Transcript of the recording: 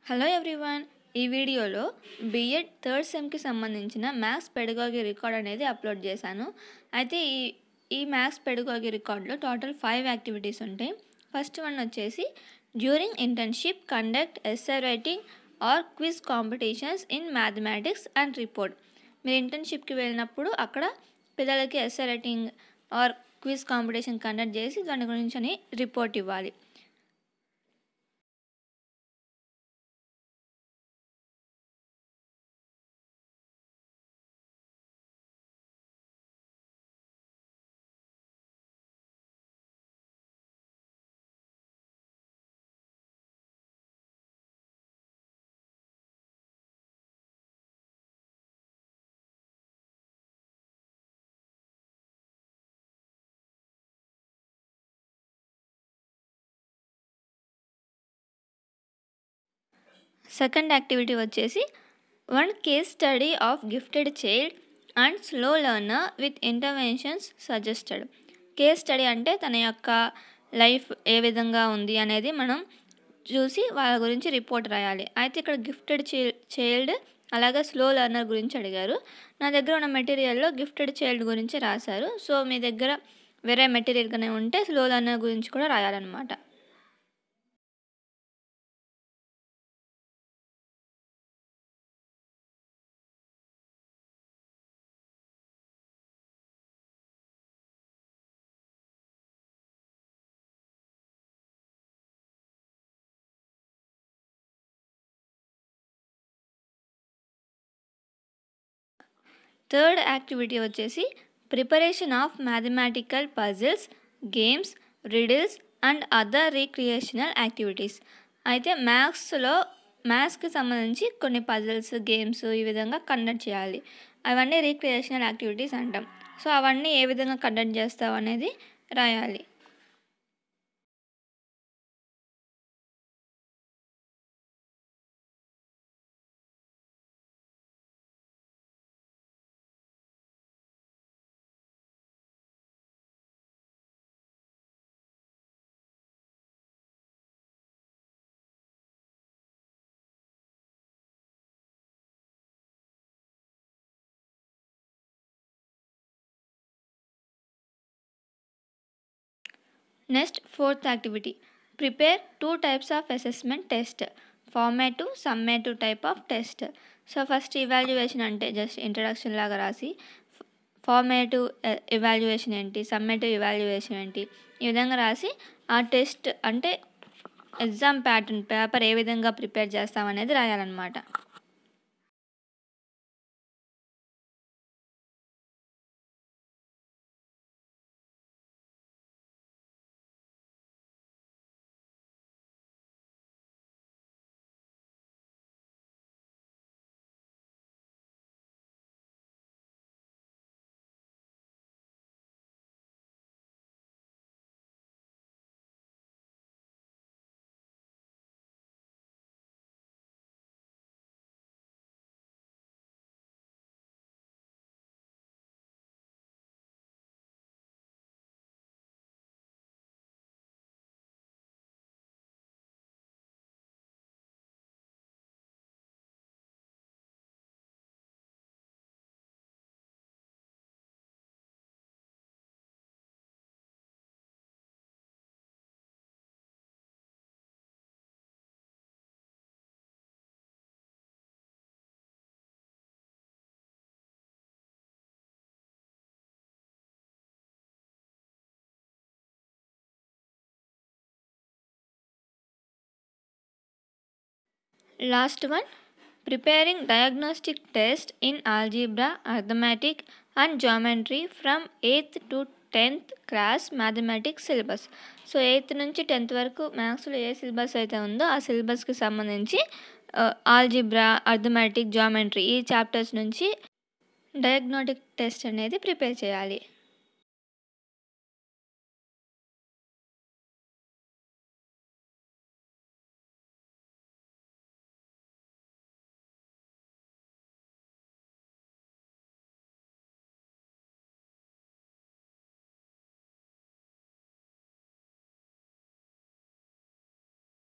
hello everyone ఈ వీడియోలో BEd third సెమ్కి సంబంధించిన మ్యాథ్స్ పెడగాగి రికార్డ్ అనేది అప్లోడ్ చేశాను అయితే ఈ ఈ మ్యాథ్స్ పెడగాగి రికార్డ్లో టోటల్ ఫైవ్ యాక్టివిటీస్ ఉంటాయి ఫస్ట్ వన్ వచ్చేసి during internship conduct essay writing or quiz competitions in mathematics and report మీరు ఇంటర్న్షిప్కి వెళ్ళినప్పుడు అక్కడ పిల్లలకి essay writing or quiz competition conduct చేసి దాని గురించి అని రిపోర్ట్ ఇవ్వాలి సెకండ్ యాక్టివిటీ వచ్చేసి one case study of gifted child and slow learner with interventions suggested case study అంటే తన యొక్క లైఫ్ ఏ విధంగా ఉంది అనేది మనం చూసి వాళ్ళ గురించి రిపోర్ట్ రాయాలి అయితే ఇక్కడ గిఫ్టెడ్ చైల్డ్ అలాగే స్లో లెర్నర్ గురించి అడిగారు నా దగ్గర ఉన్న మెటీరియల్లో గిఫ్టెడ్ చైల్డ్ గురించి రాశారు సో మీ దగ్గర వేరే మెటీరియల్ కానీ ఉంటే స్లో లెర్నర్ గురించి కూడా రాయాలన్నమాట థర్డ్ యాక్టివిటీ వచ్చేసి preparation of mathematical puzzles games riddles and other recreational activities అయితే మ్యాథ్స్లో మ్యాథ్స్కి సంబంధించి కొన్ని పజిల్స్ గేమ్స్ ఈ విధంగా కండక్ట్ చేయాలి అవన్నీ రీక్రియేషనల్ యాక్టివిటీస్ అంటాం సో అవన్నీ ఏ విధంగా కండక్ట్ చేస్తావు అనేది రాయాలి next fourth activity prepare two types of assessment test formative summative type of test so first evaluation అంటే జస్ట్ ఇంట్రడక్షన్ లాగా రాసి ఫార్మేటివ్ ఇవాల్యుయేషన్ ఏంటి సమ్మేటివ్ ఇవాల్యుయేషన్ ఏంటి ఈ విధంగా రాసి ఆ టెస్ట్ అంటే ఎగ్జామ్ ప్యాటర్న్ పేపర్ ఏ విధంగా ప్రిపేర్ చేస్తామనేది రాయాలన్నమాట last one preparing diagnostic test in algebra arithmetic and geometry from eighth to tenth class mathematics syllabus so eighth నుంచి టెన్త్ వరకు మ్యాథ్స్లో ఏ సిలబస్ అయితే ఉందో ఆ సిలబస్కి సంబంధించి ఆల్జిబ్రా అర్థమెటిక్ జామెట్రీ ఈ చాప్టర్స్ నుంచి డయాగ్నోటిక్ టెస్ట్ అనేది ప్రిపేర్ చేయాలి